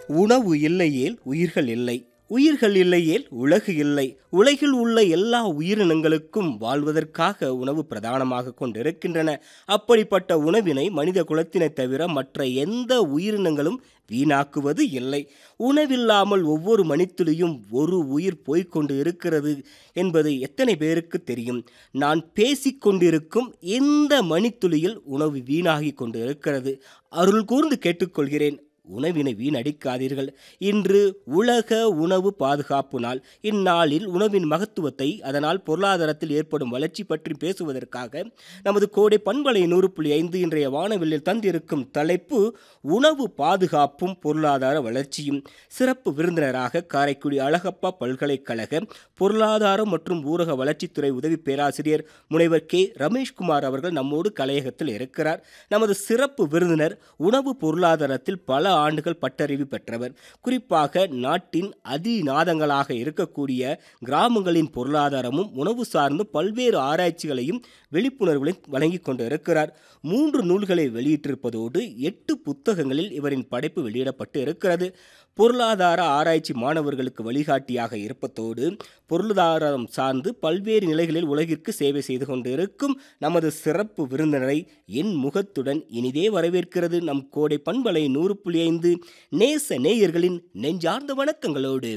உணவு இல்லையேல் உயிர்கள் இல்லை உயிர்கள் இல்லையேல் உலகு இல்லை உலகில் உள்ள எல்லா உயிரினங்களுக்கும் வாழ்வதற்காக உணவு பிரதானமாக கொண்டிருக்கின்றன அப்படிப்பட்ட உணவினை மனித குலத்தினை தவிர மற்ற எந்த உயிரினங்களும் வீணாக்குவது இல்லை உணவில்லாமல் ஒவ்வொரு மணித்துளியும் ஒரு உயிர் போய்க்கொண்டு இருக்கிறது என்பது எத்தனை பேருக்கு தெரியும் நான் பேசிக்கொண்டிருக்கும் எந்த மணித்துளியில் உணவு வீணாகி கொண்டு இருக்கிறது அருள் கூர்ந்து கேட்டுக்கொள்கிறேன் உணவினை வீணடிக்காதீர்கள் இன்று உலக உணவு பாதுகாப்பு நாள் இந்நாளில் உணவின் மகத்துவத்தை அதனால் பொருளாதாரத்தில் ஏற்படும் வளர்ச்சி பற்றி பேசுவதற்காக நமது கோடை பண்பலை நூறு புள்ளி ஐந்து இன்றைய வானவில்லில் தந்திருக்கும் தலைப்பு உணவு பாதுகாப்பும் பொருளாதார வளர்ச்சியும் சிறப்பு விருந்தினராக காரைக்குடி அழகப்பா பல்கலைக்கழக பொருளாதாரம் மற்றும் ஊரக வளர்ச்சித்துறை உதவி பேராசிரியர் முனைவர் கே ரமேஷ்குமார் அவர்கள் நம்மோடு கலையகத்தில் இருக்கிறார் நமது சிறப்பு விருந்தினர் உணவு பொருளாதாரத்தில் பல ஆண்டுகள் பட்டறிவு பெற்றவர் குறிப்பாக நாட்டின் அதிநாதங்களாக இருக்கக்கூடிய கிராமங்களின் பொருளாதாரமும் உணவு சார்ந்து பல்வேறு ஆராய்ச்சிகளையும் விழிப்புணர்வுகளையும் வழங்கி கொண்டு இருக்கிறார் மூன்று நூல்களை வெளியிட்டிருப்பதோடு எட்டு புத்தகங்களில் இவரின் படைப்பு வெளியிடப்பட்டு இருக்கிறது பொருளாதார ஆராய்ச்சி மாணவர்களுக்கு வழிகாட்டியாக இருப்பதோடு பொருளாதாரம் சார்ந்து பல்வேறு நிலைகளில் உலகிற்கு சேவை செய்து கொண்டிருக்கும் நமது சிறப்பு விருந்தினரை என் முகத்துடன் இனிதே வரவேற்கிறது நம் கோடை பண்பலை நூறு புள்ளி ஐந்து நேச நேயர்களின் நெஞ்சார்ந்த வணக்கங்களோடு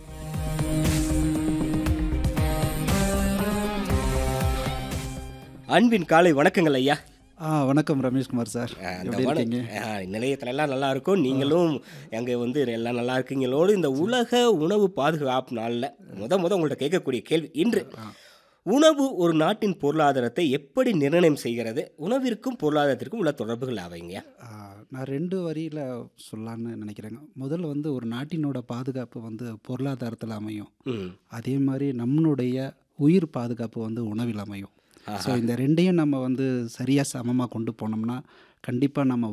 அன்பின் காலை வணக்கங்கள் ஐயா ஆ வணக்கம் ரமேஷ்குமார் சார் அந்த எப்படி வன- இருக்கீங்க ஆ, நிலையத்துல எல்லாம் நல்லா இருக்கும் நீங்களும் அங்கே வந்து எல்லாம் நல்லா இருக்கீங்களோடு இந்த உலக உணவு பாதுகாப்பு நாளில் முத முத உங்கள்ட்ட கேட்கக்கூடிய கேள்வி இன்று உணவு ஒரு நாட்டின் பொருளாதாரத்தை எப்படி நிர்ணயம் செய்கிறது உணவிற்கும் பொருளாதாரத்திற்கும் உள்ள தொடர்புகள் ஆவைங்க ஆ, நான் ரெண்டு வரியில் சொல்லலான்னு நினைக்கிறேங்க முதல்ல வந்து ஒரு நாட்டினோட பாதுகாப்பு வந்து பொருளாதாரத்தில் அமையும் ம் அதே மாதிரி நம்மளுடைய உயிர் பாதுகாப்பு வந்து உணவில் அமையும் ஸோ இந்த ரெண்டையும் நம்ம வந்து சரியாக சமமாக கொண்டு போனோம்னா கண்டிப்பாக நம்ம